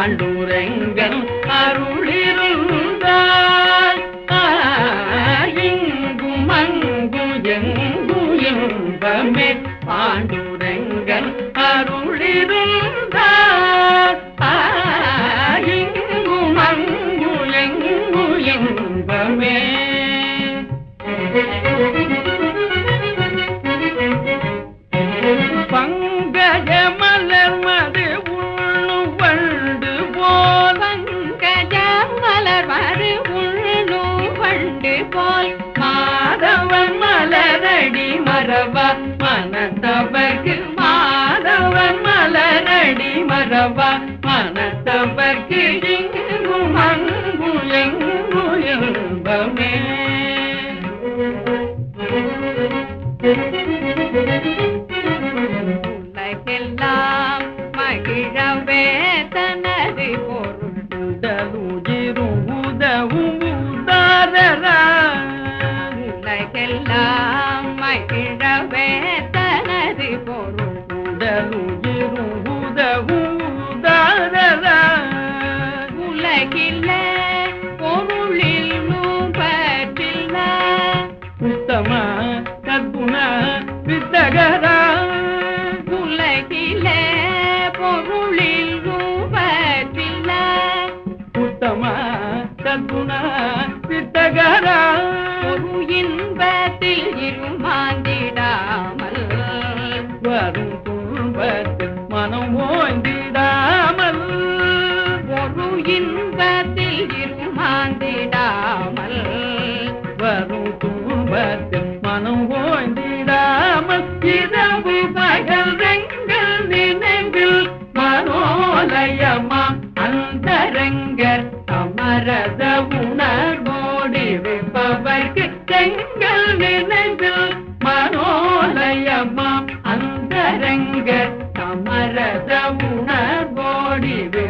பாண்டுரங்கன் அருளிருந்தார் இங்கும் அங்கும் எங்கும் இன்பமே பாண்டுரங்கன் அருளிருந்தார் இங்கும் அங்கும் எங்கும் இன்பமே பங்கஜ மலர் மது உள்ளும் வண்டு போல் பங்கஜ மலர் மறு உள்ளு வண்டு போல் மாதவன் மலரடி மரபா மனத்தவர்க்கு மாதவன் மலரடி மரபா மனத்தவர்க்கு இங்கும் அங்கும் எங்கும் இன்பமே உலகெல்லாம் மகிழவே தனது பொருள் உடலுயிரும் உதவும் உதாரரா உலகெல்லாம் மகிழவே தனது பொருள் உடலுயிரும் உதவும் உதாரரா உலகில பொருளில் நூபற்றில்ல உத்தம கத்குண வித்தகரா உலகில பொருளில் நூபற்றில்ல உத்தம கத்குண வித்தகரா ஒரு இன்பத்தில் இருமாந்திடாமல் வரும் துன்பத்தில் மனம் ஓய்ந்திடாமல் ஒரு இன்பத்தில் இருமாந்திடாமல் வரும் துன்பத்தில் மனம் ஓய்ந்திடாமல் இரவு பகல் எங்கள் நினைவில் மனோலயமாம் அந்தரங்கர் அமரத உணர்வோடி வைப்பவர்க்கு எங்கள் நினைவில் மனோலயமாம் அந்தரங்கர் அமரத உணர்வோடி